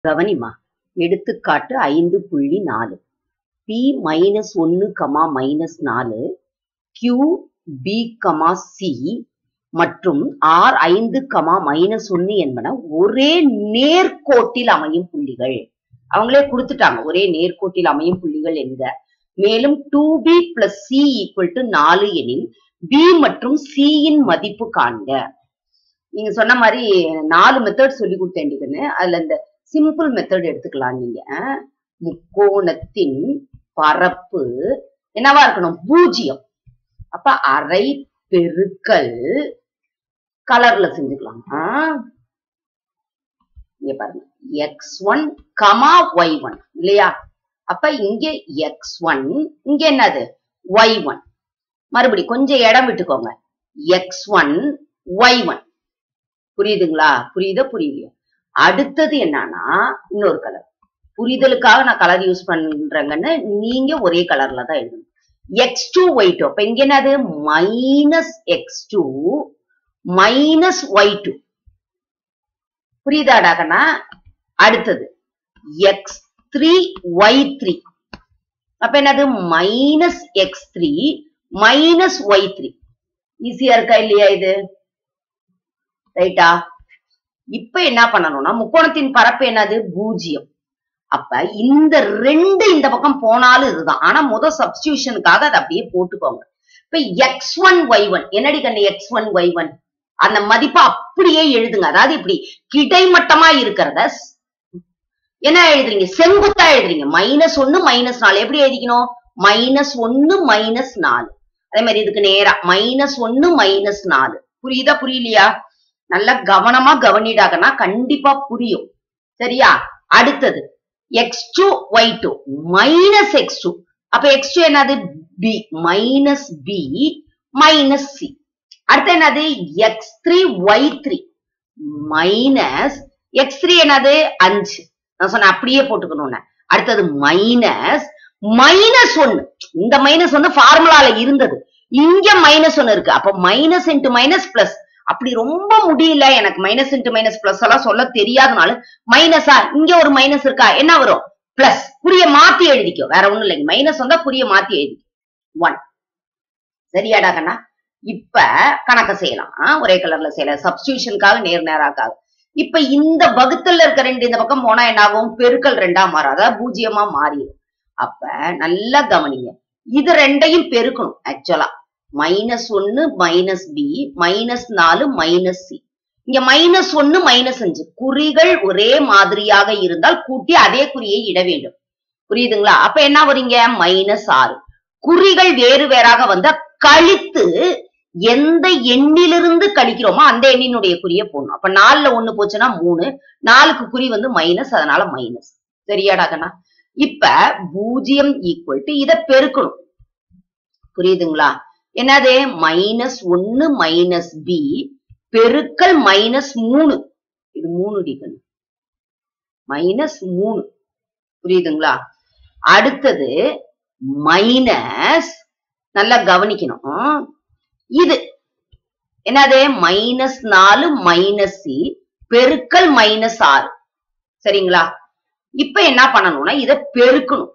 கவனிமா எடுத்துக்காட்டு ஐந்து புள்ளி நாலு பி மைனஸ் ஒன்னு கமா மைனஸ் நாலு கியூ பி கமா சி மற்றும் ஆர் ஐந்து கமா மைனஸ் ஒன்னு என்பன ஒரே நேர்கோட்டில் அமையும் புள்ளிகள் அவங்களே கொடுத்துட்டாங்க ஒரே நேர்கோட்டில் அமையும் புள்ளிகள் என்க மேலும் two B plus C equal to நாலு எனில் பி மற்றும் சி யின் மதிப்பு காண்க நீங்க சொன்ன மாதிரி நாலு மெத்தட் சொல்லி கொடுத்தேன் அதுல இந்த சிம்பிள் மெத்தட் எடுத்துக்கலாம் நீங்க முக்கோணத்தின் பரப்பு என்னவா இருக்கணும் பூஜ்ஜியம் அப்ப அரை பெருக்கல் கலர்ல செஞ்சுக்கலாம் ஆ? இங்க பாருங்க X one comma Y one இல்லையா அப்ப இங்க எக்ஸ் ஒன் இங்க என்னது ஒய் ஒன் மறுபடி கொஞ்சம் இடம் விட்டுக்கோங்க எக்ஸ் ஒன் ஒய் ஒன் புரியுதுங்களா புரியுதா புரியலையா அடுத்தது என்னன்னா இன்னொரு கலர் புரிதலுக்காக நான் கலர் யூஸ் பண்றேங்கன்னு நீங்க ஒரே கலர்ல தான் எழுதணும் எக்ஸ் டூ ஒய் டூ அப்ப இங்க என்னது minus X two minus Y two புரியுதாடாக்கண்ணா அடுத்தது எக்ஸ் த்ரீ ஒய் த்ரீ அப்ப என்னது minus X three minus Y three ஈஸியா இருக்கா இல்லையா இது ரைட்டா இப்ப என்ன பண்ணணும்னா முக்கோணத்தின் பரப்பு என்னது பூஜ்ஜியம் அப்ப இந்த ரெண்டு இந்த பக்கம் போனாலும் இதுதான் ஆனா முத சப்ஸ்டியூஷனுக்காக அதை அப்படியே போட்டுக்கோங்க இப்ப எக்ஸ் ஒன் ஒய் ஒன் என்னடி கண்ணு எக்ஸ் ஒன் ஒய் ஒன் அந்த மதிப்பை அப்படியே எழுதுங்க அதாவது இப்படி கிடைமட்டமா இருக்கிறத ஸ்- என்ன எழுதுறீங்க செங்குத்தா எழுதுறீங்க மைனஸ் ஒன்னு மைனஸ் நாலு எப்படி எழுதிக்கணும் மைனஸ் ஒன்னு மைனஸ் நாலு அதே மாதிரி இதுக்கு நேரா மைனஸ் ஒன்னு மைனஸ் நாலு புரியுதா புரியலையா நல்லா கவனமா கவனிடாகனா கண்டிப்பா புரியும் சரியா அடுத்தது X two Y two minus X two அப்ப எக்ஸ் டூ என்னது B minus B minus C அடுத்து என்னது X three Y three minus X three என்னது அஞ்சு நான் சொன்னேன் அப்படியே போட்டுக்கணும்னு அடுத்தது மைனஸ் மைனஸ் ஒன்னு இந்த மைனஸ் வந்து ஃபார்முலால இருந்தது இங்க மைனஸ் ஒன்னு இருக்கு அப்ப மைனஸ் இன்டு மைனஸ் பிளஸ் அப்படி ரொம்ப முடியல எனக்கு மைனஸ் இன்டு மைனஸ் பிளஸ் எல்லாம் சொல்ல தெரியாதனால மைனஸா இங்க ஒரு மைனஸ் இருக்கா என்ன வரும் பிளஸ் புரிய மாத்தி எழுதிக்கோ வேற ஒண்ணும் இல்லைங்க மைனஸ் வந்தா புரிய மாத்தி எழுதிக்கோ ஒன் சரியாடா கண்ணா இப்ப கணக்க செய்யலாம் ஆ, ஒரே கலர்ல செய்யலாம் சப்ஸ்டியூஷனுக்காக நேர் நேராக்காக இப்ப இந்த வகுத்தல்ல இருக்க ரெண்டு இந்த பக்கம் போனா என்ன ஆகும் பெருக்கல் ரெண்டா மாறும் அதாவது பூஜ்ஜியமா மாறிடும் அப்ப நல்லா கவனிங்க இது ரெண்டையும் பெருக்கணும் ஆக்சுவலா மைனஸ் ஒன்னு மைனஸ் பி மைனஸ் நாலு மைனஸ் சி இங்க மைனஸ் ஒன்னு மைனஸ் அஞ்சு குறிகள் ஒரே மாதிரியாக இருந்தால் கூட்டி அதே குறியை இட வேண்டும் புரியுதுங்களா அப்ப என்ன வரீங்க மைனஸ் ஆறு குறிகள் வேறு வேறாக வந்தா கழித்து எந்த எண்ணிலிருந்து கழிக்கிறோமோ அந்த எண்ணினுடைய குறியை போடணும் அப்ப நாலுல ஒண்ணு போச்சுன்னா மூணு நாலுக்கு குறி வந்து மைனஸ் அதனால மைனஸ் சரியாடா கண்ணா இப்ப பூஜ்ஜியம் ஈக்குவல் டு இத பெருக்கணும் புரியுதுங்களா என்னது மைனஸ் ஒன்னு மைனஸ் பி பெருக்கல் மைனஸ் மூணு இது மூணு டிகன் மைனஸ் மூணு புரியுதுங்களா அடுத்தது மைனஸ் நல்லா கவனிக்கணும் இது என்னது மைனஸ் நாலு மைனஸ் சி பெருக்கல் மைனஸ் ஆறு சரிங்களா இப்ப என்ன பண்ணணும்னா இத பெருக்கணும்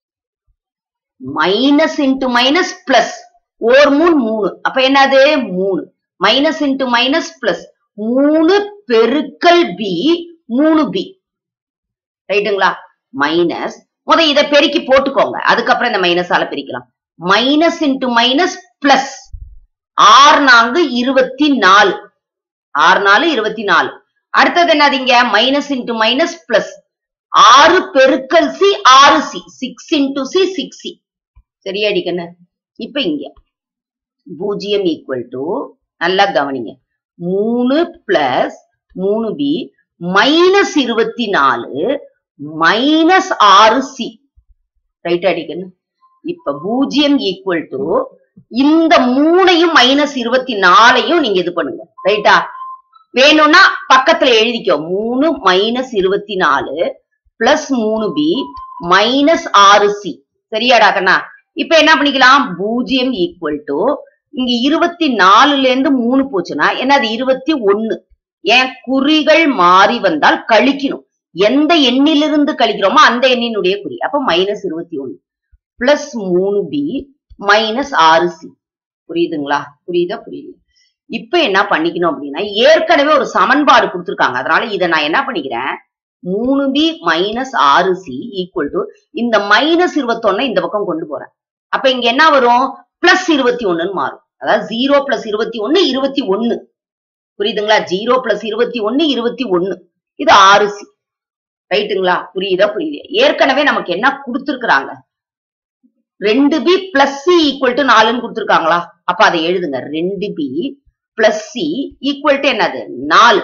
மைனஸ் இன்டு மைனஸ் பிளஸ் ஓர் மூணு மூணு அப்ப என்னது மூணு மைனஸ் இன்டு மைனஸ் பிளஸ் மூணு பெருக்கல் பி மூணு பி ரைட்டுங்களா மைனஸ் முத இத பெருக்கி போட்டுக்கோங்க அதுக்கப்புறம் இந்த மைனஸால பிரிக்கலாம் மைனஸ் இன்டு மைனஸ் பிளஸ் ஆறு நான்கு இருபத்தி நாலு ஆறு நாலு இருபத்தி நாலு அடுத்தது என்னதுங்க மைனஸ் இன்டு மைனஸ் பிளஸ் ஆறு பெருக்கல் சி ஆறு C six into C six C சரியாடி கண்ணு இப்ப இங்க பூஜ்ஜியம் ஈக்குவல் டு நல்லா கவனிங்க மூணு பிளஸ் மூணு பி மைனஸ் இருபத்தி நாலு மைனஸ் ஆறு சி ரைட் அடிக்கணும் இப்ப பூஜ்ஜியம் ஈக்குவல் டு இந்த மூணையும் மைனஸ் இருபத்தி நாலையும் நீங்க இது பண்ணுங்க ரைட்டா வேணும்னா பக்கத்துல எழுதிக்கோ மூணு மைனஸ் இருபத்தி நாலு பிளஸ் மூணு பி மைனஸ் ஆறு சி சரியாடா கண்ணா இப்ப என்ன பண்ணிக்கலாம் பூஜ்ஜியம் ஈக்குவல் டு இங்க இருபத்தி நாலுல இருந்து மூணு போச்சுன்னா என்னது இருபத்தி ஒண்ணு ஏன் குறிகள் மாறி வந்தால் கழிக்கணும் எந்த எண்ணிலிருந்து கழிக்கிறோமோ அந்த எண்ணினுடைய குறி அப்ப மைனஸ் இருபத்தி ஒண்ணு பிளஸ் மூணு பி மைனஸ் ஆறு சி புரியுதுங்களா புரியுதா புரியுது இப்ப என்ன பண்ணிக்கணும் அப்படின்னா ஏற்கனவே ஒரு சமன்பாடு கொடுத்துருக்காங்க அதனால இதை நான் என்ன பண்ணிக்கிறேன் மூணு பி மைனஸ் ஆறு சி ஈக்குவல் டு இந்த மைனஸ் இருபத்தொன்ன இந்த பக்கம் கொண்டு போறேன் அப்ப இங்க என்ன வரும் பிளஸ் இருபத்தி ஒண்ணுன்னு மாறும் அதாவது ஜீரோ பிளஸ் இருபத்தி ஒண்ணு இருபத்தி ஒண்ணு புரியுதுங்களா ஜீரோ பிளஸ் இருபத்தி ஒண்ணு இருபத்தி ஒண்ணு இது ஆறு சி ரைட்டுங்களா புரியுதா புரியுது ஏற்கனவே நமக்கு என்ன கொடுத்துருக்காங்க ரெண்டு B plus C equal to நாலுன்னு கொடுத்துருக்காங்களா அப்ப அதை எழுதுங்க ரெண்டு B plus C equal to என்னது நாலு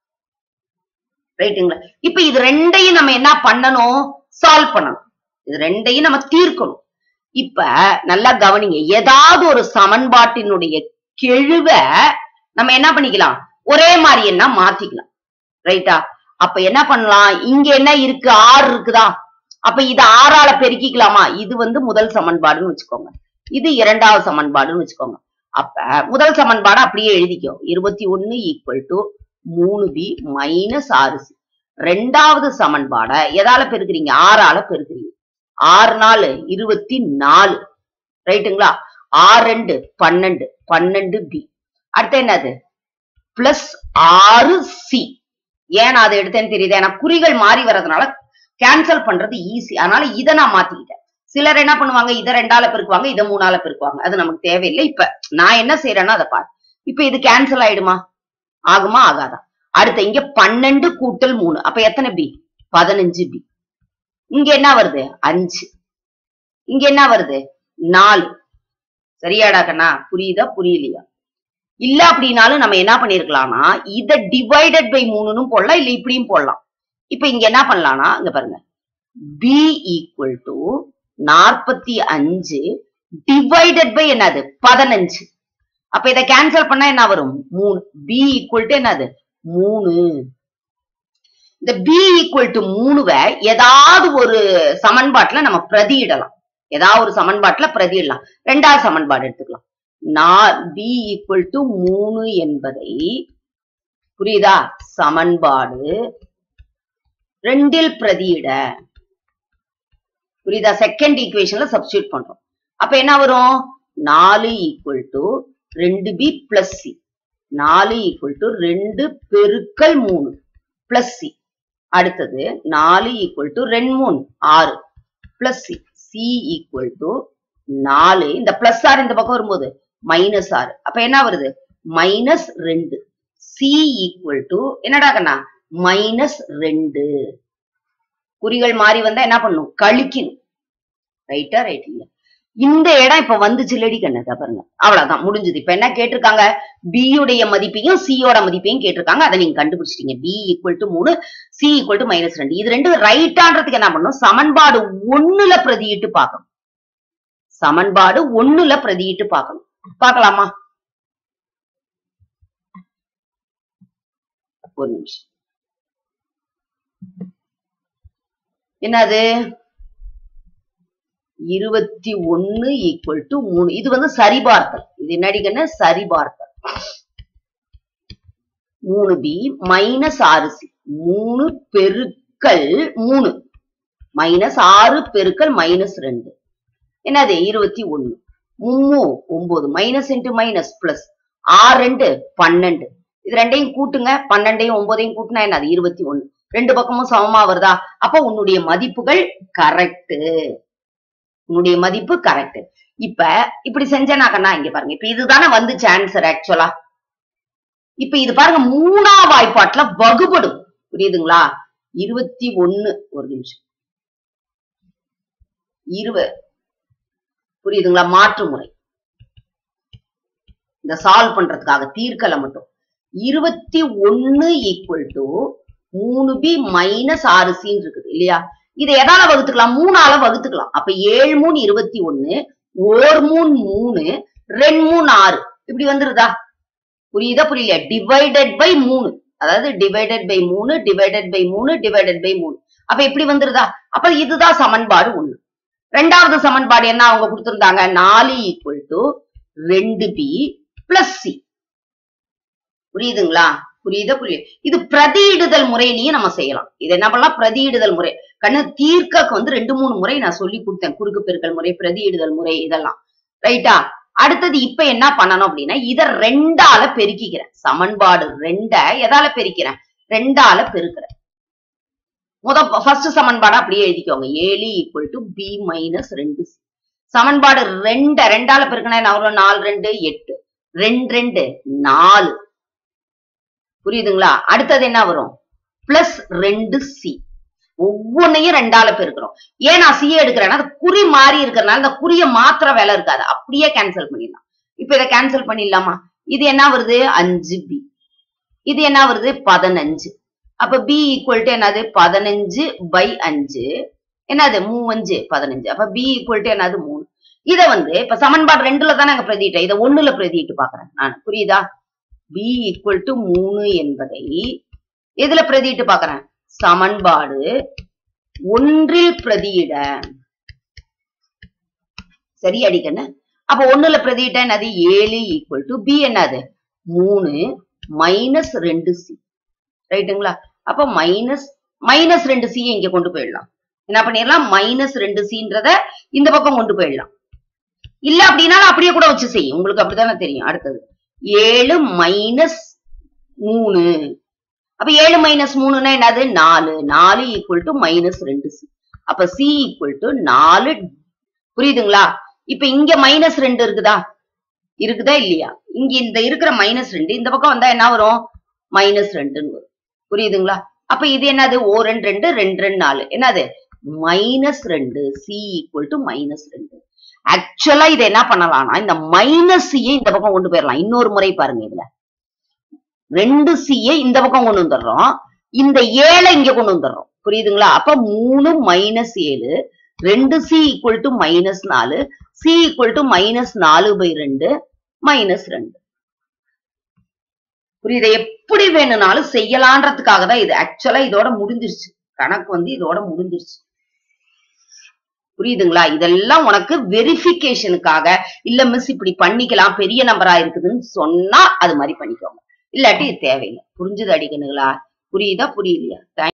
ரைட்டுங்களா இப்ப இது ரெண்டையும் நம்ம என்ன பண்ணணும் சால்வ் பண்ணணும் இது ரெண்டையும் நம்ம தீர்க்கணும் இப்ப நல்லா கவனிங்க ஏதாவது ஒரு சமன்பாட்டினுடைய கெழுவ நம்ம என்ன பண்ணிக்கலாம் ஒரே மாதிரி என்ன மாத்திக்கலாம் ரைட்டா அப்ப என்ன பண்ணலாம் இங்க என்ன இருக்கு ஆறு இருக்குதா அப்ப இது ஆறால பெருக்கிக்கலாமா இது வந்து முதல் சமன்பாடுன்னு வச்சுக்கோங்க இது இரண்டாவது சமன்பாடுன்னு வச்சுக்கோங்க அப்ப முதல் சமன்பாடு அப்படியே எழுதிக்கோ இருபத்தி ஒண்ணு ஈக்குவல் டு மூணு பி மைனஸ் ஆறு சி ரெண்டாவது சமன்பாட எதால பெருக்குறீங்க ஆறால பெருக்குறீங்க ஆறு நாலு இருபத்தி நாலு ரைட்டுங்களா ஆறு ரெண்டு பன்னெண்டு பன்னெண்டு பி அடுத்து என்னது பிளஸ் ஆறு சி ஏன் நான் அதை எடுத்தேன்னு தெரியுது ஏன்னா குறிகள் மாறி வர்றதுனால கேன்சல் பண்றது ஈஸி அதனால இதை நான் மாத்திக்கிட்டேன் சிலர் என்ன பண்ணுவாங்க இதை ரெண்டால பெருக்குவாங்க இதை மூணால பெருக்குவாங்க அது நமக்கு தேவையில்லை இப்ப நான் என்ன செய்யறேன்னா அதை பாரு இப்ப இது கேன்சல் ஆயிடுமா ஆகுமா ஆகாதா அடுத்து இங்க பன்னெண்டு கூட்டல் மூணு அப்ப எத்தனை பி பதினஞ்சு பி இங்க என்ன வருது அஞ்சு இங்க என்ன வருது நாலு சரியாடா கண்ணா புரியுதா புரியலையா இல்ல அப்படின்னாலும் நம்ம என்ன பண்ணிருக்கலாம்னா இத டிவைடட் பை மூணுன்னு போடலாம் இல்ல இப்படியும் போடலாம் இப்ப இங்க என்ன பண்ணலாம்னா இங்க பாருங்க பி ஈக்குவல் டு நாற்பத்தி அஞ்சு டிவைடட் பை என்னது பதினஞ்சு அப்ப இதை கேன்சல் பண்ணா என்ன வரும் மூணு பி ஈக்குவல் டு என்னது மூணு இந்த பி ஈக்குவல் டு மூணுவை ஏதாவது ஒரு சமன்பாட்டுல நம்ம பிரதியிடலாம் ஏதாவது ஒரு சமன்பாட்டுல பிரதியிடலாம் ரெண்டாவது சமன்பாடு எடுத்துக்கலாம் நான் பி ஈக்குவல் டு மூணு என்பதை புரியுதா சமன்பாடு ரெண்டில் பிரதியிட புரியுதா செகண்ட் ஈக்குவேஷன்ல சப்ஸ்டியூட் பண்றோம் அப்ப என்ன வரும் நாலு ஈக்குவல் டு ரெண்டு பி பிளஸ் சி நாலு ஈக்குவல் டு ரெண்டு பெருக்கல் மூணு பிளஸ் சி அடுத்தது நாலு ஈக்குவல் டு ரெண்டு மூணு ஆறு plus C C equal to நாலு இந்த பிளஸ் ஆறு இந்த பக்கம் வரும்போது மைனஸ் ஆறு அப்ப என்ன வருது மைனஸ் ரெண்டு சி ஈக்குவல் டு என்னடா கண்ணா மைனஸ் ரெண்டு குறிகள் மாறி வந்தா என்ன பண்ணும் கழிக்கணும் ரைட்டா ரைட் இல்ல இந்த இடம் இப்ப வந்துச்சு லெடி கண்ணதா பாருங்க அவ்வளவுதான் முடிஞ்சது இப்ப என்ன கேட்டிருக்காங்க B உடைய மதிப்பையும் C யோட மதிப்பையும் கேட்டிருக்காங்க அதை நீங்க கண்டுபிடிச்சிட்டீங்க B ஈக்குவல் டு மூணு C ஈக்குவல் டு மைனஸ் ரெண்டு இது ரெண்டு ரைட்டான்றதுக்கு என்ன பண்ணணும் சமன்பாடு ஒண்ணுல பிரதியிட்டு பார்க்கணும் சமன்பாடு ஒண்ணுல பிரதியிட்டு பார்க்கணும் பார்க்கலாமா ஒரு நிமிஷம் என்னது இருபத்தி ஒன்னு ஈக்குவல் டு மூணு இது வந்து சரிபார்த்தல் இது என்னடிக்கன்னு சரிபார்த்தல் மூணு பி மைனஸ் ஆறு சி மூணு பெருக்கல் மூணு மைனஸ் ஆறு பெருக்கல் மைனஸ் ரெண்டு என்னது இருபத்தி ஒன்னு மூணு ஒன்பது மைனஸ் இன்டு மைனஸ் பிளஸ் ஆறு ரெண்டு பன்னெண்டு இது ரெண்டையும் கூட்டுங்க பன்னெண்டையும் ஒன்பதையும் கூட்டினா என்னது இருபத்தி ஒன்னு ரெண்டு பக்கமும் சமமா வருதா அப்ப உன்னுடைய மதிப்புகள் கரெக்ட் உன்னுடைய மதிப்பு கரெக்ட் இப்ப இப்படி செஞ்சனாக்கண்ணா இங்க பாருங்க இப்ப இதுதானே வந்துச்சு ஆன்சர் ஆக்சுவலா இப்ப இது பாருங்க மூணா வாய்ப்பாட்டுல வகுபடும் புரியுதுங்களா இருபத்தி ஒன்னு ஒரு நிமிஷம் இருபது புரியுதுங்களா மாற்று முறை இந்த சால்வ் பண்றதுக்காக தீர்க்கல மட்டும் இருபத்தி ஒன்னு ஈக்குவல் டு மூணு பி மைனஸ் ஆறு சின்னு இருக்குது இல்லையா இதை எதால வகுத்துக்கலாம் மூணால வகுத்துக்கலாம் அப்ப ஏழு மூணு இருபத்தி ஒன்னு ஓர் மூணு மூணு ரெண்டு மூணு ஆறு இப்படி வந்துருதா புரியுதா புரியலையா டிவைடட் பை மூணு அதாவது டிவைடட் பை மூணு டிவைடட் பை மூணு டிவைடட் பை மூணு அப்ப எப்படி வந்துருதா அப்ப இதுதான் சமன்பாடு ஒண்ணு ரெண்டாவது சமன்பாடு என்ன அவங்க கொடுத்திருந்தாங்க நாலு ஈக்குவல் டு ரெண்டு பி பிளஸ் சி புரியுதுங்களா புரியுதா புரியுது இது பிரதியிடுதல் முறையிலையும் நம்ம செய்யலாம் இது என்ன பண்ணலாம் பிரதியிடுதல் முறை கண்ணு தீர்க்க வந்து ரெண்டு மூணு முறை நான் சொல்லி கொடுத்தேன் குறுக்கு பெருக்கல் முறை பிரதியிடுதல் முறை இதெல்லாம் ரைட்டா அடுத்தது இப்ப என்ன பண்ணணும் அப்படின்னா இத ரெண்டால பெருக்கிக்கிறேன் சமன்பாடு ரெண்ட எதால பெருக்கிறேன் ரெண்டால பெருக்கிறேன் முத ஃபர்ஸ்ட் சமன்பாடு அப்படியே எழுதிக்கோங்க ஏழு ஈக்குவல் டு பி மைனஸ் ரெண்டு சி சமன்பாடு ரெண்ட ரெண்டால பெருக்கினா என்ன வரும் நாலு ரெண்டு எட்டு ரெண்டு ரெண்டு நாலு புரியுதுங்களா அடுத்தது என்ன வரும் பிளஸ் ரெண்டு சி ஒவ்வொன்னையும் ரெண்டால பெருக்கிறோம் ஏன் நான் சிஏ எடுக்கிறேன்னா அது குறி மாறி இருக்கிறதுனால அந்த குறிய மாத்திர வேலை இருக்காது அப்படியே கேன்சல் பண்ணிடலாம் இப்ப இதை கேன்சல் பண்ணிடலாமா இது என்ன வருது அஞ்சு பி இது என்ன வருது பதினஞ்சு அப்ப பி ஈக்குவல் டு என்னது பதினஞ்சு பை அஞ்சு என்னது மூவஞ்சு பதினஞ்சு அப்ப பி ஈக்குவல் டு என்னது மூணு இத வந்து இப்ப சமன்பாடு ரெண்டுல தானே நாங்க பிரதிட்டேன் இதை ஒண்ணுல பிரதிட்டு பாக்குறேன் நான் புரியுதா பி ஈக்குவல் டு மூணு என்பதை எதுல பிரதிட்டு பாக்குறேன் சமன்பாடு ஒன்றில் பிரதியிட சரி அடிக்கண்ணு அப்ப ஒண்ணுல பிரதியிட்ட என்னது ஏழு ஈக்குவல் டு பி என்னது மூணு மைனஸ் ரெண்டு சி ரைட்டுங்களா அப்ப மைனஸ் மைனஸ் ரெண்டு சி இங்க கொண்டு போயிடலாம் என்ன பண்ணிடலாம் மைனஸ் ரெண்டு சின்றத இந்த பக்கம் கொண்டு போயிடலாம் இல்ல அப்படின்னாலும் அப்படியே கூட வச்சு செய்யும் உங்களுக்கு அப்படித்தானே தெரியும் அடுத்தது ஏழு மைனஸ் மூணு அப்ப ஏழு மைனஸ் மூணுன்னா என்னது நாலு நாலு ஈக்குவல் டு மைனஸ் ரெண்டு சி அப்ப சி ஈக்குவல் டு நாலு புரியுதுங்களா இப்ப இங்க மைனஸ் ரெண்டு இருக்குதா இருக்குதா இல்லையா இங்க இந்த இருக்கிற மைனஸ் ரெண்டு இந்த பக்கம் வந்தா என்ன வரும் மைனஸ் ரெண்டுன்னு வரும் புரியுதுங்களா அப்ப இது என்னது ஓ ரெண்டு ரெண்டு ரெண்டு ரெண்டு நாலு என்னது மைனஸ் ரெண்டு சி ஈக்குவல் டு மைனஸ் ரெண்டு ஆக்சுவலா இதை என்ன பண்ணலாம்னா இந்த மைனஸ் சியை இந்த பக்கம் கொண்டு போயிடலாம் இன்னொரு முறை பாருங்க இதுல ரெண்டு சியை இந்த பக்கம் கொண்டு வந்துடுறோம் இந்த ஏழை இங்க கொண்டு வந்துடுறோம் புரியுதுங்களா அப்ப மூணு மைனஸ் ஏழு ரெண்டு சி ஈக்குவல் டு மைனஸ் நாலு சி ஈக்குவல் டு மைனஸ் நாலு பை ரெண்டு மைனஸ் ரெண்டு புரியுது எப்படி வேணும்னாலும் செய்யலான்றதுக்காக தான் இது ஆக்சுவலா இதோட முடிஞ்சிருச்சு கணக்கு வந்து இதோட முடிஞ்சிருச்சு புரியுதுங்களா இதெல்லாம் உனக்கு வெரிஃபிகேஷனுக்காக இல்ல மிஸ் இப்படி பண்ணிக்கலாம் பெரிய நம்பரா இருக்குதுன்னு சொன்னா அது மாதிரி பண்ணிக்கோங்க இல்லாட்டி இது தேவையில்லை புரிஞ்சுது அடிக்கணுங்களா புரியுதா புரியலையா